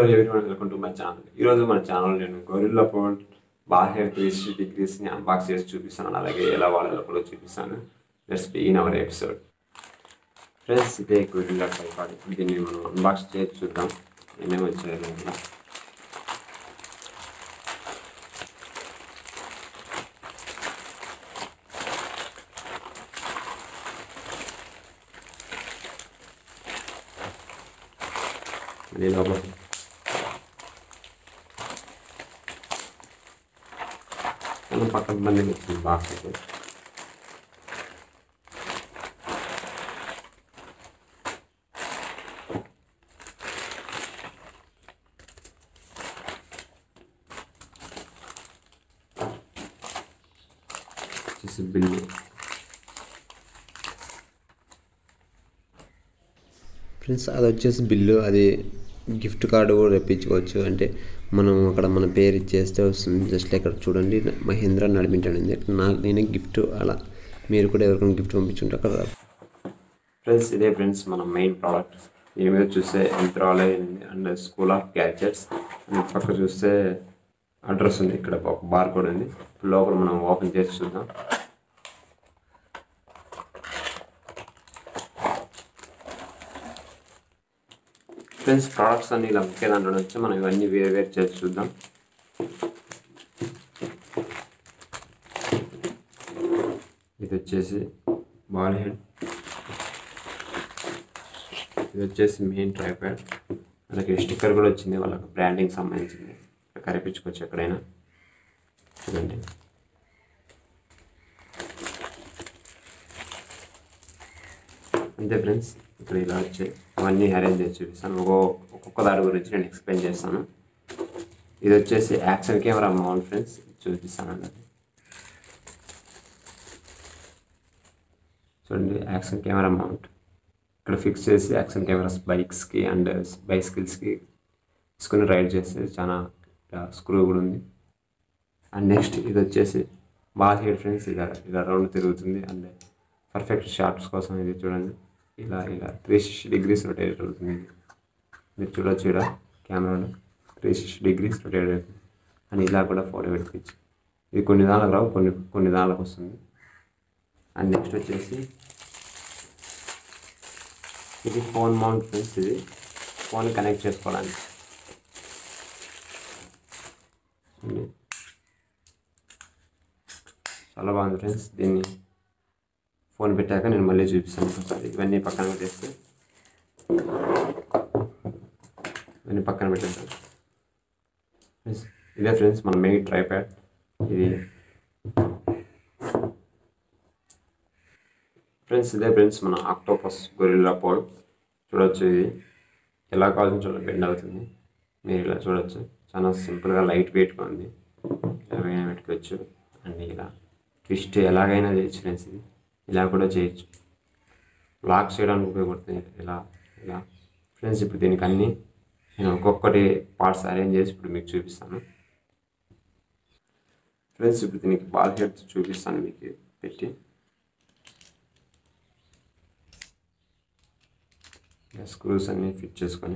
ఎవరి welcome to my channel ఈరోజు మన ఛానల్ నేను గొరిల్లా పోల్ బాహెర్ త్రీ సిక్స్టీ డిగ్రీస్ని అన్బాక్స్ చేసి చూపిస్తాను అలాగే ఎలా వాడాలో కూడా చూపిస్తాను let's begin our episode friends ఇదే గొరిల్లా ట్రైపాడ్ ఇప్పుడు దీన్ని మనం అన్బాక్స్ చేసి చూద్దాం ఏమేమి వచ్చాయి లోపల. ఇది లోపల మనం పక్కన బండి వచ్చింది బాక్స్ అయితే వచ్చేసి బిల్లు ఫ్రెండ్స్ అది వచ్చేసి బిల్లు అది గిఫ్ట్ కార్డు కూడా తెప్పించుకోవచ్చు అంటే మనం అక్కడ మన పేరు ఇచ్చేస్తే వస్తుంది జస్ట్ ఇక్కడ చూడండి మహేంద్ర నడిపించండి నా నేనే గిఫ్ట్ అలా మీరు కూడా ఎవరికైనా గిఫ్ట్ పంపించుంటే అక్కడ ఫ్రెండ్స్ ఇదే ఫ్రెండ్స్ మన మెయిన్ ప్రోడక్ట్ దీని మీద చూస్తే ఎంత్రాలే and school of gadgets and పక్క చూస్తే అడ్రస్ ఉంది ఇక్కడ ఒక బార్ కోడ్ ఉంది లోపల మనం ఓపెన్ చేసి చూద్దాం ఫ్రెండ్స్ ప్రోడక్ట్స్ అన్ని ఇలా ఒకే దాంట్లో వచ్చి మనం ఇవన్నీ వేరు వేరు చేసి చూద్దాం ఇది వచ్చేసి బాల్ హెడ్ ఇది వచ్చేసి మెయిన్ ట్రైప్యాడ్ అలాగే స్టిక్కర్ కూడా వచ్చింది వాళ్ళకి బ్రాండింగ్ సంబంధించింది ఇక్కడ కనిపించుకోవచ్చు ఎక్కడైనా చూడండి అంతే ఫ్రెండ్స్ ఇక్కడ ఇలా వచ్చాయి అవన్నీ అరేంజ్ చేసి చూపిస్తాను ఒక్కో ఒక్కొక్క దాడి గురించి నేను ఎక్స్ప్లెయిన్ చేస్తాను ఇది వచ్చేసి యాక్షన్ కెమెరా మౌంట్ ఫ్రెండ్స్ చూపిస్తాను అన్నది చూడండి యాక్షన్ కెమెరా మౌంట్ ఇక్కడ ఫిక్స్ చేసి యాక్షన్ కెమెరాస్ బైక్స్కి అండ్ బైసికల్స్కి తీసుకుని రైడ్ చేస్తే చాలా స్క్రూ కూడా ఉంది అండ్ నెక్స్ట్ ఇది వచ్చేసి బాల్ హెడ్ ఫ్రెండ్స్ ఇలా ఇలా రౌండ్ తిరుగుతుంది అండ్ పర్ఫెక్ట్ షార్ట్స్ కోసం ఇది చూడండి ఇలా ఇలా త్రీ సిక్స్టీ డిగ్రీస్ రొటేట్ అవుతుంది ఇది మీరు చూడొచ్చు ఇక్కడ కెమెరాలో త్రీ సిక్స్టీ డిగ్రీస్ రొటేట్ అవుతుంది అండ్ ఇలా కూడా ఫోటో పెట్టుకోవచ్చు ఇది కొన్ని దానికి రావు కొన్ని కొన్ని దానికి వస్తుంది అండ్ నెక్స్ట్ వచ్చేసి ఇది ఫోన్ మౌంట్ ఫ్రెండ్స్ ఇది ఫోన్ కనెక్ట్ చేసుకోవడానికి చూడండి. చాలా బాగుంది ఫ్రెండ్స్ దీన్ని ఫోన్ పెట్టాక నేను మళ్ళీ చూపిస్తాను ఒకసారి ఇవన్నీ పక్కన పెట్టేస్తే ఇవన్నీ పక్కన పెట్టేస్తాను ఫ్రెండ్స్ ఇదే ఫ్రెండ్స్ మన మెయిన్ ట్రైప్యాడ్ ఇది ఫ్రెండ్స్ ఇదే ఫ్రెండ్స్ మన ఆక్టోపస్ గొరిల్లా పోల్ చూడొచ్చు ఇది ఎలా కావాల్సిన చోట బెండ్ అవుతుంది మీరు ఇలా చూడొచ్చు చాలా సింపుల్గా లైట్ వెయిట్గా ఉంది ఎలాగైనా పెట్టుకోవచ్చు అండ్ ఇలా ట్విస్ట్ ఎలాగైనా చేయొచ్చు ఫ్రెండ్స్ ఇది ఇలా కూడా చేయొచ్చు లాక్ చేయడానికి ఉపయోగపడుతుంది ఇలా ఇలా ఫ్రెండ్స్ ఇప్పుడు దీనికి అన్ని నేను ఒక్కొక్కటి పార్ట్స్ అరేంజ్ చేసి ఇప్పుడు మీకు చూపిస్తాను ఫ్రెండ్స్ ఇప్పుడు దీనికి బాల్ హెడ్ చూపిస్తాను మీకు పెట్టి స్క్రూస్ అన్ని ఫిట్ చేసుకొని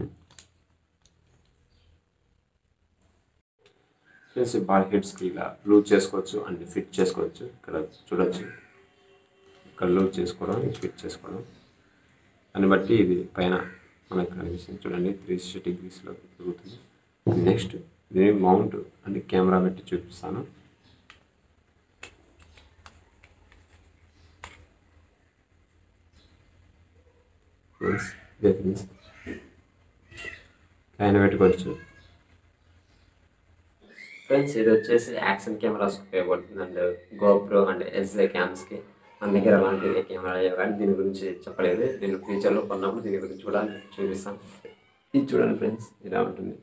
ఫ్రెండ్స్ బాల్ హెడ్స్కి ఇలా లూజ్ చేసుకోవచ్చు అండ్ ఫిట్ చేసుకోవచ్చు ఇక్కడ చూడొచ్చు ఇక్కడ లూజ్ చేసుకోవడం ఫిట్ చేసుకోవడం దాన్ని బట్టి ఇది పైన మనకు కనిపిస్తుంది చూడండి త్రీ సిక్స్టీ డిగ్రీస్లో తిరుగుతుంది నెక్స్ట్ దీని మౌంట్ అంటే కెమెరా పెట్టి చూపిస్తాను ఫ్రెండ్స్ ఇదే ఫ్రెండ్స్ ఆయన పెట్టుకోవచ్చు ఫ్రెండ్స్ ఇది వచ్చేసి యాక్షన్ కెమెరాస్ ఉపయోగపడుతుంది అండ్ గోప్రో అండ్ ఎస్ఏ క్యామ్స్కి మన దగ్గర అలాంటి కెమెరా లేవు కానీ దీని గురించి చెప్పలేదు నేను ఫ్యూచర్లో కొన్నప్పుడు దీని గురించి కూడా చూపిస్తాను ఇది చూడండి ఫ్రెండ్స్ ఇలా ఉంటుంది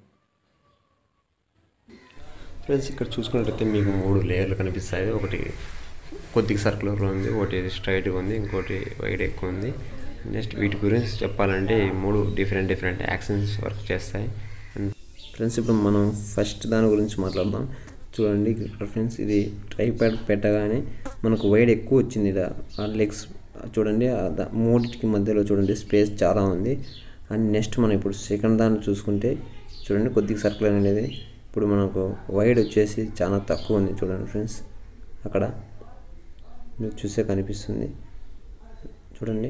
ఫ్రెండ్స్ ఇక్కడ చూసుకున్నట్టయితే మీకు మూడు లేయర్లు కనిపిస్తాయి ఒకటి కొద్దిగా సర్కులర్లో ఉంది ఒకటి స్ట్రైట్గా ఉంది ఇంకోటి వైడ్ ఎక్కువ ఉంది నెక్స్ట్ వీటి గురించి చెప్పాలంటే ఈ మూడు డిఫరెంట్ డిఫరెంట్ యాక్షన్స్ వర్క్ చేస్తాయి ఫ్రెండ్స్ ఇప్పుడు మనం ఫస్ట్ దాని గురించి మాట్లాడదాం చూడండి ఇక్కడ ఫ్రెండ్స్ ఇది ట్రైప్యాడ్ పెట్టగానే మనకు వైడ్ ఎక్కువ వచ్చింది ఇలా ఆ లెగ్స్ చూడండి ఆ దా- మూడిటికి మధ్యలో చూడండి స్పేస్ చాలా ఉంది అండ్ నెక్స్ట్ మనం ఇప్పుడు సెకండ్ దాన్ని చూసుకుంటే చూడండి కొద్దిగా సర్కిల్ అనేది ఇప్పుడు మనకు వైడ్ వచ్చేసి చాలా తక్కువ ఉంది చూడండి ఫ్రెండ్స్ అక్కడ మీకు చూసే కనిపిస్తుంది చూడండి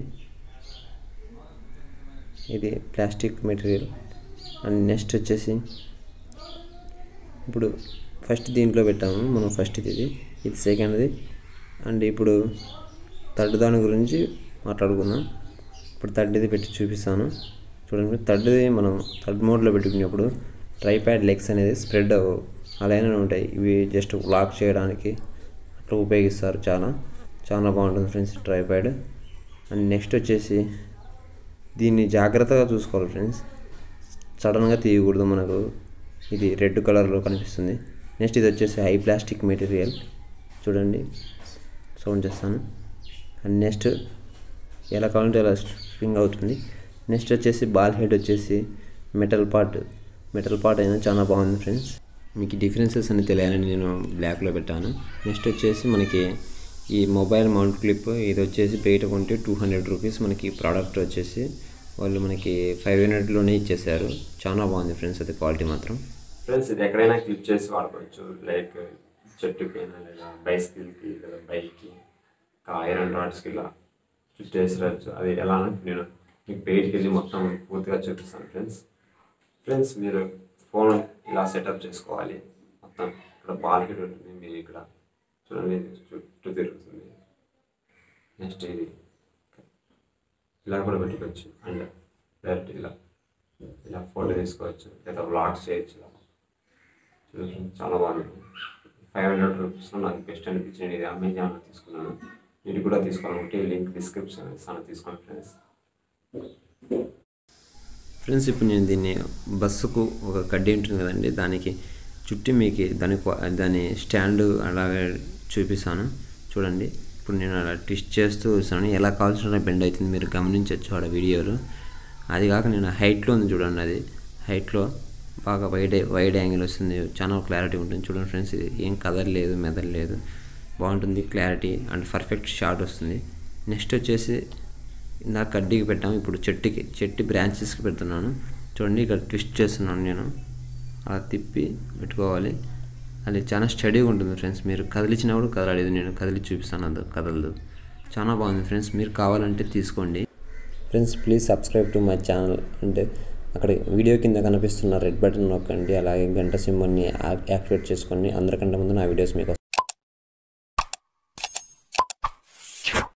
ఇది ప్లాస్టిక్ మెటీరియల్ అండ్ నెక్స్ట్ వచ్చేసి ఇప్పుడు ఫస్ట్ దీంట్లో పెట్టాము మనం ఫస్ట్ ఇది ఇది సెకండ్ది అండ్ ఇప్పుడు థర్డ్ దాని గురించి మాట్లాడుకుందాం ఇప్పుడు థర్డ్ది పెట్టి చూపిస్తాను చూడండి థర్డ్ది మనం థర్డ్ మోడ్లో పెట్టుకున్నప్పుడు ట్రైప్యాడ్ లెగ్స్ అనేది స్ప్రెడ్ అవ్వవు అలానే ఉంటాయి ఇవి జస్ట్ లాక్ చేయడానికి అట్లా ఉపయోగిస్తారు చాలా చాలా బాగుంటుంది ఫ్రెండ్స్ ట్రైప్యాడ్ అండ్ నెక్స్ట్ వచ్చేసి దీన్ని జాగ్రత్తగా చూసుకోవాలి ఫ్రెండ్స్ సడన్గా తీయకూడదు మనకు ఇది రెడ్ కలర్లో కనిపిస్తుంది నెక్స్ట్ ఇది వచ్చేసి హై ప్లాస్టిక్ మెటీరియల్ చూడండి సౌండ్ చేస్తాను అండ్ నెక్స్ట్ ఎలా కావాలంటే ఎలా స్ప్రింగ్ అవుతుంది నెక్స్ట్ వచ్చేసి బాల్ హెడ్ వచ్చేసి మెటల్ పార్ట్ మెటల్ పార్ట్ అయినా చాలా బాగుంది ఫ్రెండ్స్ మీకు డిఫరెన్సెస్ అని తెలియాలని నేను బ్లాక్లో పెట్టాను నెక్స్ట్ వచ్చేసి మనకి ఈ మొబైల్ మౌంట్ క్లిప్ ఇది వచ్చేసి బయట కొంటే టూ హండ్రెడ్ రూపీస్ మనకి ప్రోడక్ట్ వచ్చేసి వాళ్ళు మనకి ఫైవ్ హండ్రెడ్లోనే ఇచ్చేసారు చాలా బాగుంది ఫ్రెండ్స్ అది క్వాలిటీ మాత్రం ఫ్రెండ్స్ ఇది ఎక్కడైనా క్లిప్ చేసి వాడుకోవచ్చు లైక్ చెట్టుకైనా లేదా బైసికల్కి లేదా బైక్కి ఇంకా ఐరన్ రాడ్స్కి ఇలా చుట్టేసి రావచ్చు అది ఎలా అని నేను మీకు బయటికి వెళ్ళి మొత్తం పూర్తిగా చూపిస్తాను ఫ్రెండ్స్ ఫ్రెండ్స్ మీరు ఫోన్ ఇలా సెటప్ చేసుకోవాలి మొత్తం ఇక్కడ బాల్ హిట్ ఉంటుంది మీరు ఇక్కడ చూడండి ఇది చుట్టూ తిరుగుతుంది నెక్స్ట్ ఇది ఇలా కూడా పెట్టుకోవచ్చు అండ్ డైరెక్ట్ ఇలా ఇలా ఫోటో తీసుకోవచ్చు లేదా బ్లాగ్స్ చేయొచ్చు ఇలా చూడండి, చాలా బాగుంది ఫైవ్ హండ్రెడ్ రూపీస్లో నాకు బెస్ట్ అనిపించింది ఇది అమెజాన్లో తీసుకున్నాను ఇది కూడా తీసుకోవాలంటే లింక్ డిస్క్రిప్షన్ ఇస్తాను తీసుకోండి ఫ్రెండ్స్ ఫ్రెండ్స్ ఇప్పుడు నేను దీన్ని బస్సుకు ఒక కడ్డీ ఉంటుంది కదండి దానికి చుట్టి మీకు దాని క్వా- దాని స్టాండ్ అలాగే చూపిస్తాను చూడండి ఇప్పుడు నేను అలా ట్విస్ట్ చేస్తూ వస్తాను ఎలా కావాల్సిన బెండ్ అవుతుంది మీరు గమనించవచ్చు ఆడ వీడియోలో అది కాక నేను హైట్లో ఉంది చూడండి అది హైట్లో బాగా వైడ్ వైడ్ యాంగిల్ వస్తుంది చాలా క్లారిటీ ఉంటుంది చూడండి ఫ్రెండ్స్ ఇది ఏం కదలలేదు మెదలలేదు బాగుంటుంది క్లారిటీ అండ్ పర్ఫెక్ట్ షాట్ వస్తుంది నెక్స్ట్ వచ్చేసి ఇందాక కడ్డీకి పెట్టాము ఇప్పుడు చెట్టుకి చెట్టు బ్రాంచెస్కి పెడుతున్నాను చూడండి ఇక్కడ ట్విస్ట్ చేస్తున్నాను నేను అలా తిప్పి పెట్టుకోవాలి అది చాలా స్టడీగా ఉంటుంది ఫ్రెండ్స్ మీరు కదిలించినప్పుడు కదలలేదు నేను కదిలి చూపిస్తాను అది కదలదు చాలా బాగుంది ఫ్రెండ్స్ మీరు కావాలంటే తీసుకోండి friends please subscribe to my channel అంటే అక్కడ వీడియో కింద కనిపిస్తున్న రెడ్ బటన్ నొక్కండి అలాగే గంట సింబల్ని యాక్టివేట్ చేసుకోండి అందరికంటే ముందు నా వీడియోస్ మీకు